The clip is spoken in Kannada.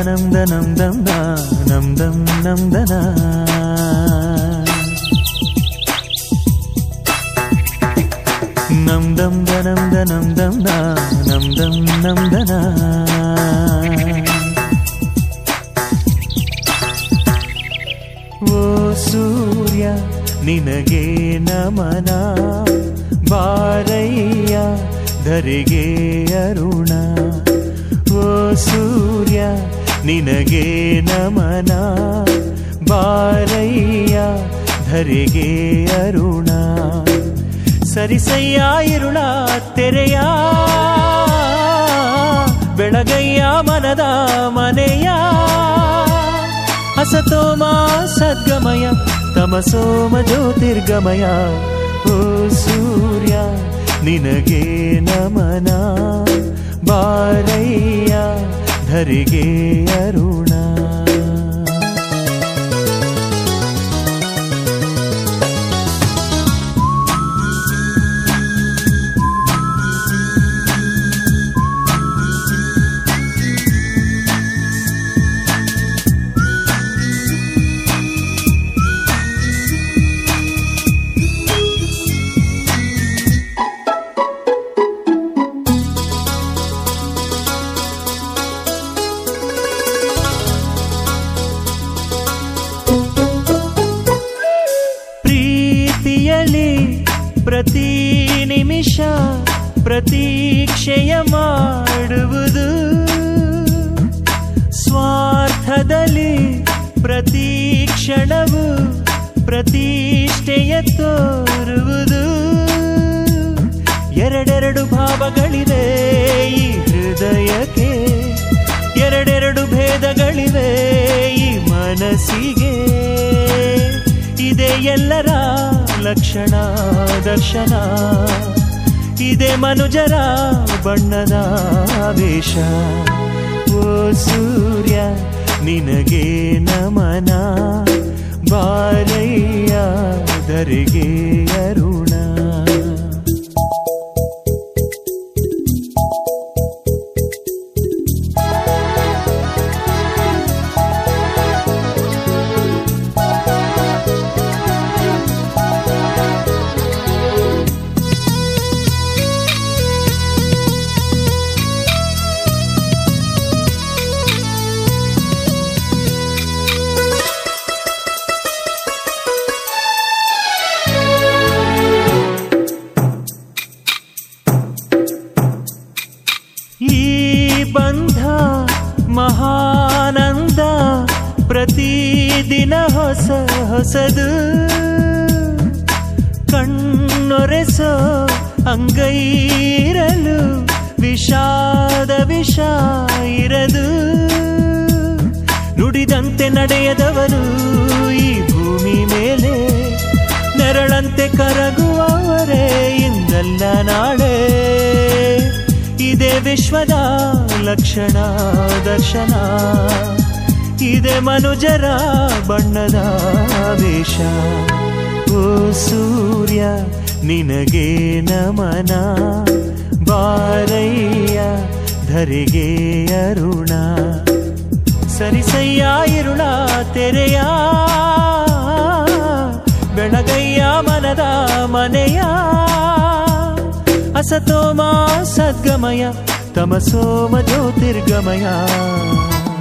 ದನಂ ದನಂ ದಂ ದ ನಂ ದಂ ನಂ ದನ ನಂ ದಂ ದನಂ ದನಂ ದಂ ದ ನಂ ದಂ ನಂ ದನ ಓ ಸೂರ್ಯ ನಿನಗೆ ನಮನ ಬಾರಯ್ಯ ಧರೆಗೆ ಅರುಣ ಓ ಸೂರ್ಯ ನಿನಗೆ ನಮನ ಬಾರಯ್ಯ ಧರೆಗೆ ಅರುಣ ಸರಿಸಯ್ಯ ಇರುಳ ತೆರೆಯ ಬೆಳಗಯ್ಯ ಮನದ ಮನೆಯ ಅಸತೋಮ ಸದ್ಗಮಯ ತಮಸೋಮ ಜ್ಯೋತಿರ್ಗಮಯ ಓ ಸೂರ್ಯ ನಿನಗೆ ನಮನ ಬಾರಯ್ಯ ಧರೆಗೆ ಅರುಣ ಪ್ರೀತಿಯಲಿ ಪ್ರತಿ ನಿಮಿಷ ಪ್ರತೀಕ್ಷೆಯ ಮಾಡುವುದು ಸ್ವಾರ್ಥದಲ್ಲಿ ಪ್ರತಿ ಕ್ಷಣವು ಪ್ರತಿಷ್ಠೆಯ ತೋರುವುದು ಎರಡೆರಡು ಭಾವಗಳಿವೆ ಈ ಹೃದಯಕ್ಕೆ ಎರಡೆರಡು ಭೇದಗಳಿವೆ ಈ ಮನಸ್ಸಿಗೆ ಇದೆ ಎಲ್ಲರ ಲಕ್ಷಣ ದರ್ಶನ ಇದೆ ಮನುಜರ ಬಣ್ಣದ ವೇಷ ಓ ಸೂರ್ಯ ನಿನಗೆ ನಮನ ಬಾರಯ್ಯ ಧರೆಗೆ ಅರುಣ ಈ ಬಂಧ ಮಹಾನಂದ ಪ್ರತಿದಿನ ಹೊಸ ಹೊಸದು ಕಣ್ಣೊರೆಸೋ ಅಂಗೈರಲು ವಿಷಾದ ವಿಷ ಇರದು ನುಡಿದಂತೆ ನಡೆಯದವರು ಈ ಭೂಮಿ ಮೇಲೆ ನೆರಳಂತೆ ಕರಗುವವರೇ ಇಂದಲ್ಲ ನಾಳೆ ಇದೇ ವಿಶ್ವದ ಲಕ್ಷಣ ದರ್ಶನ ಇದೆ ಮನುಜರ ಬಣ್ಣದ ವೇಷ ಓ ಸೂರ್ಯ ನಿನಗೆ ನಮನ ಬಾರಯ್ಯ ಧರೆಗೆ ಅರುಣ ಸರಿಸಯ್ಯ ಇರುಳ ತೆರೆಯ ಬೆಳಗಯ್ಯ ಮನದ ಮನೆಯ ಅಸತೋಮ ಸದ್ಗಮಯ ತಮಸೋಮ ಜ್ಯೋತಿರ್ಗಮಯ